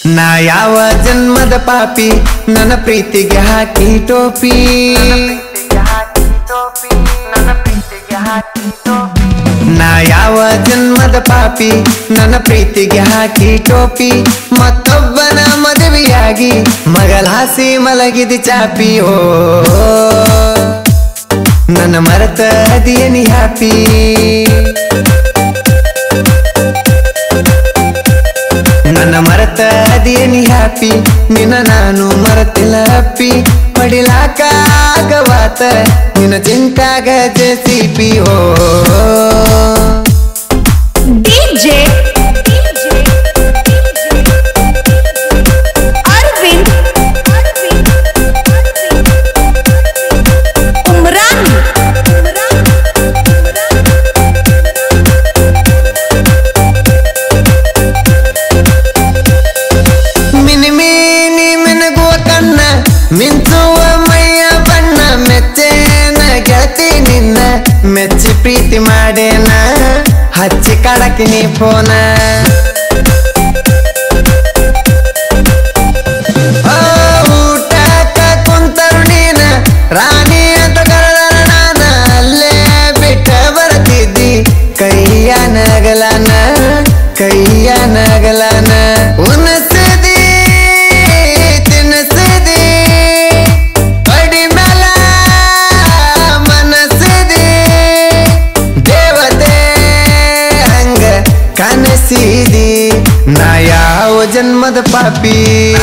ನಾ ಯಾವ ಜನ್ಮದ ಪಾಪಿ ನನ್ನ ಪ್ರೀತಿಗೆ ಹಾಕಿ ಟೋಪಿ ನಾ ಯಾವ ಜನ್ಮದ ಪಾಪಿ ನನ್ನ ಪ್ರೀತಿಗೆ ಹಾಕಿ ಟೋಪಿ ಮತ್ತೊಬ್ಬನ ಮದುವೆಯಾಗಿ ಮಗಲಾಸಿ ಮಲಗಿದ ಚಾಪಿ ಓ ನನ್ನ ಮರೆತ ಅದಿಯನಿ ಹ್ಯಾಪಿ ನನ್ನ ಮರೆತ ಅದಿಯನಿ ಹ್ಯಾಪಿ ನಿನ್ನ ನಾನು ಮರೆತಿಲ್ಲ ಅಪ್ಪಿ ಪಡಿಲಾಕ ಆಗವಾತ ನಿನ್ನ ಚಿಂತಾಗ ಜೆಸಿಪಿ ಓ DJ Arvind Umran ಮಿನಿ ಮೀನಿ ಮಿನಗುವ ಕಣ್ಣ ಮಿಂಚುವ ಮೈಯ ಬಣ್ಣ ಮೆಚ್ಚೇನ ಗೆಳತಿ ನಿನ್ನ ಮೆಚ್ಚಿ ಪ್ರೀತಿ ಮಾಡೇನ ಹಚ್ಚಿ ಕಡಕಿನಿ ಫೋನ ಆ, ಊಟಕ್ಕ ಕುಂತರು ನೀನ ರಾಣಿ ಅಂತ ಕರೆದರ ನಾನ ಅಲ್ಲೇ ಬಿಟ್ಟ ಬರ್ತಿದ್ದಿ ಕೈಯ ನಗಲನ ಕೈಯ ನಗಲನ ಉನಸದಿ ತಿನ್ನಸದಿ ಕಡಿಮೆಲ ಮನಸದಿ ದೇವತೆ ಹಂಗ ಕನಸಿದಿ ನಾ ಯಾವ ಜನ್ಮದ ಪಾಪಿ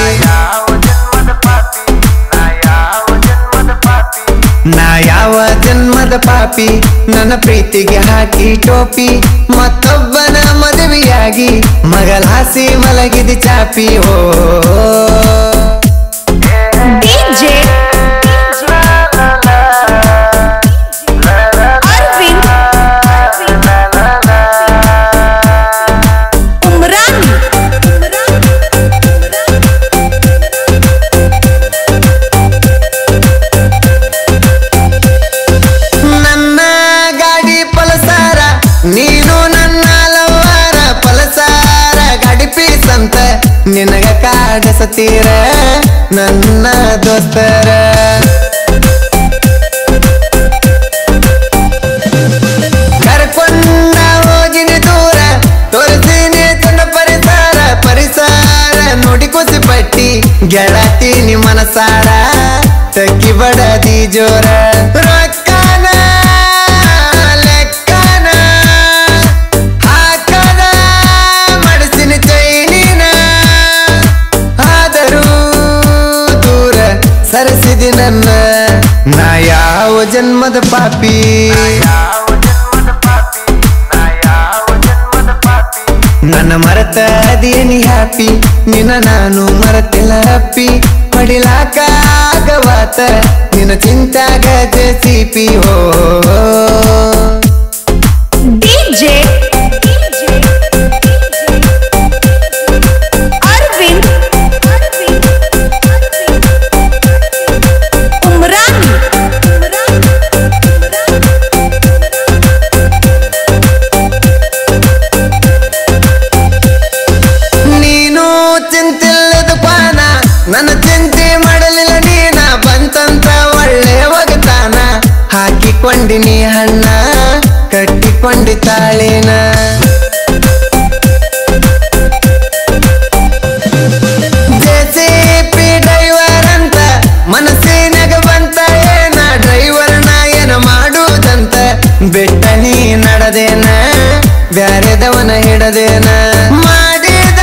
ನಾ ಯಾವ ಜನ್ಮದ ಪಾಪಿ ನನ್ನ ಪ್ರೀತಿಗೆ ಹಾಕಿ ಟೋಪಿ ಮತ್ತೊಬ್ಬನ ಮದುವೆಯಾಗಿ ಮಗಲಾಸಿ ಮಲಗಿದ ಚಾಪಿ ಓ DJ Arvind Umran ನನ್ನ ಗಾಡಿ ಪಲಸಾರ ನೀನು ನನ್ನ ಲವ್ವಾರ ಪಲಸಾರ ಗಾಡಿ ಪೀಸ್ ಅಂತ ನಿನಗ ಕಾಡಸತೀರ ನನ್ನ ದೋಸ್ತರ ಕರ್ಕೊಂಡ ಹೋಗಿನಿ ದೂರ ತೋರಿಸಿನಿ ಚಂದ ಪರಿಸರ ಪರಿಸರ ನೋಡಿ ಖುಷಿ ಪಟ್ಟಿ ಗೆಳತೀನಿ ಮನಸಾರ ತಗ್ಗಿ ಬಡದಿ ಜೋರ ರೊಕ್ಕನ ಲೆಕ್ಕನ ಹಾಕದ ಮಡಸಿನ ಚೈನಿನ ಆದರೂ ದೂರ ಸರಿಸಿದಿ ನನ್ನ ನಾ ಯಾವ ಜನ್ಮದ ಪಾಪಿ ನನ್ನ ಮರೆತ ಅದೇನಿ ಹ್ಯಾಪಿ ನಿನ್ನ ನಾನು ಮರೆತಿಲ್ಲ ಅಪ್ಪಿ ಪಡಿಲಾಕ ಆಗವಾತ ನಿನ್ನ ಚಿಂತಾಗ ಜೆಸಿಪಿ ಓ DJ Arvind Umran ನೀನು ಚಿಂತಿಲ್ಲದ ಪಾನ ನನ್ನ ಚಿಂತೆ ಮಾಡಲಿಲ್ಲ ನೀನ ಬಂತಂತ ಒಳ್ಳೆ ಒಗತಾನ ಹಾಕಿಕೊಂಡಿನಿ ಹಣ್ಣ ಕಟ್ಟಿಕೊಂಡಿ ತಾಳಿನ ಜೆಸಿಪಿ ಡ್ರೈವರ್ ಅಂತ ಮನಸ್ಸಿನಾಗ ಬಂತ ಏನ ಡ್ರೈವರ್ ನಾ ಏನ ಮಾಡುವುದಂತ ಬೆಟ್ಟ ನೀ ನಡದೇನ ಬ್ಯಾರೆದವನ ಹಿಡದೇನ ಮಾಡಿದ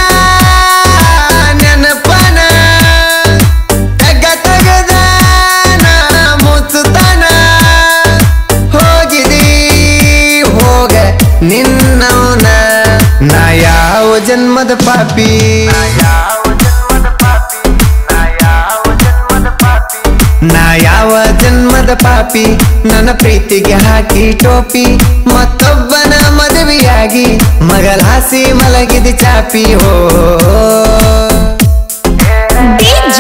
ನೆನಪನ ತೆಗ ತೆಗದ ನಾ ಮುಚ್ಚುತ್ತಾನ ಹೋಗಿದಿ ಹೋಗ ನಿನ್ನವನ ನಾ ಯಾವ ಜನ್ಮದ ಪಾಪಿ ನಾ ಯಾವ ಜನ್ಮದ ಪಾಪಿ ನನ್ನ ಪ್ರೀತಿಗೆ ಹಾಕಿ ಟೋಪಿ ಮತ್ತೊಬ್ಬನ ಮದುವೆಯಾಗಿ ಮಗಲಾಸಿ ಮಲಗಿದ ಚಾಪಿ ಓ DJ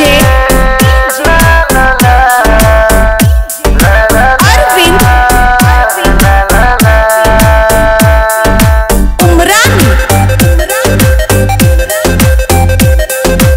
Arvind Umran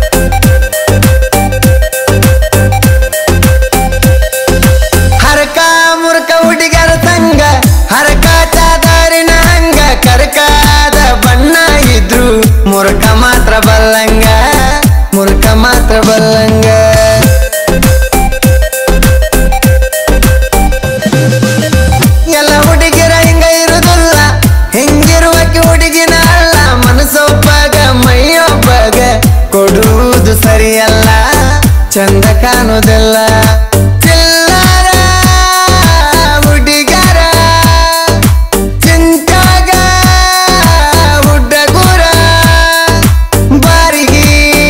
ಮನಸ್ಸಿಗಿನ ಅಲ್ಲ ಮನಸ್ಸೊಬ್ಬಗ ಮೈಯೊಬ್ಬಗ ಕೊಡುವುದು ಸರಿಯಲ್ಲ ಚಂದ ಕಾಣುವುದಿಲ್ಲ ಚಿಲ್ಲರ ಹುಡುಗರ ಚಿಂತಾಗ ಹುಡ್ಡಗುರ ಬಾರಿಗೆ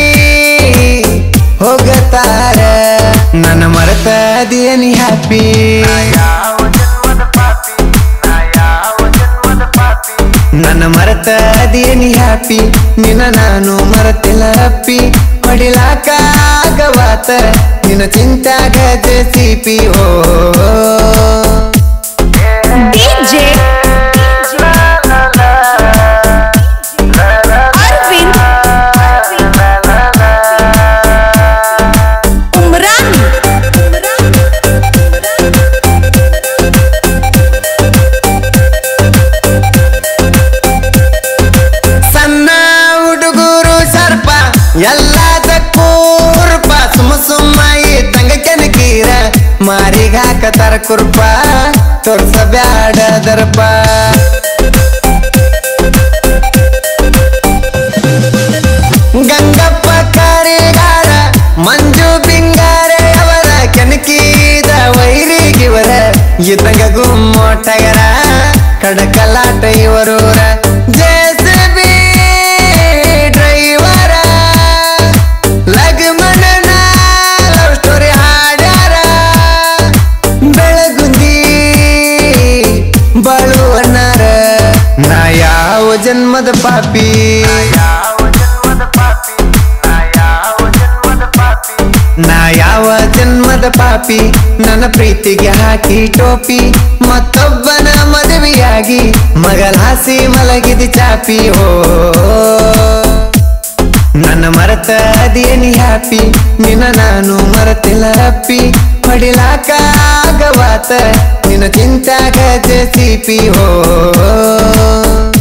ಹೋಗತಾರ ನನ್ನ ಮರೆತದಿಯ ನೀ ಹ್ಯಾಪಿ ನನ್ನ ಮರೆತದಿಯ ನೀ ಹ್ಯಾಪಿ ನಿನ್ನ ನಾನು ಮರೆತಿಲ್ಲ ಅಪ್ಪಿ ಹೊಡಿಲಾಕ ಆಗವಾತ ನಿನ್ನ ಚಿಂತಾಗ ಜೆಸಿಪಿ ಓ ಡಿಜೆ ಅರವಿಂದ್ ಉಮ್ರಾನ್ ಸಣ್ಣ ಹುಡುಗರು ಸರ್ಪ ಎಲ್ಲದಕ್ಕೂ ರೂಪ ಸುಮ್ಮ ಸುಮ್ಮ ಇದ್ದಂಗ ಕೆನಕೀರ ಮಾರಿಗ ಹಾಕತಾರ ಕುರ್ಪ ತೋರ್ಸ ಬ್ಯಾಡ ದರ್ಪ ಗಂಗಪ್ಪ ಕಾರಿಗಾರ ಮಂಜು ಬಿಂಗಾರೆ ಅವರ ಕೆನಕೀದ ವೈರಿಗಿವರ ಇದ್ದಂಗ ಗುಮ್ಮೊಟ್ಟಗರ ಕಡಕಲಾಟ ಇವರೂರ ಜೆಸಿಬಿ ಡ್ರೈವರ ಲಗ್ಮನನ ಲವ್ ಸ್ಟೋರಿ ಹಾಡ್ಯಾರ ಬೆಳಗುಂದಿ ಬಾಳುವಣ್ಣಾರ ನಾ ಯಾವ ಜನ್ಮದ ಪಾಪಿ ನಾ ಯಾವ ಜನ್ಮದ ಪಾಪಿ ನನ್ನ ಪ್ರೀತಿಗೆ ಹಾಕಿ ಟೋಪಿ ಮತ್ತೊಬ್ಬನ ಮದುವೆಯಾಗಿ ಮಗಲಾಸಿ ಮಲಗಿದಿ ಚಾಪಿ ಹೋ ನನ್ನ ಮರೆತ ಅದೇನಿ ಹ್ಯಾಪಿ ನಿನ್ನ ನಾನು ಮರೆತಿಲ್ಲ ಅಪ್ಪಿ ಹೊಡಿಲಾಕ ಆಗವಾತ ನಿನ್ನ ಚಿಂತಾಗ ಜೆಸಿಪಿ ಹೋ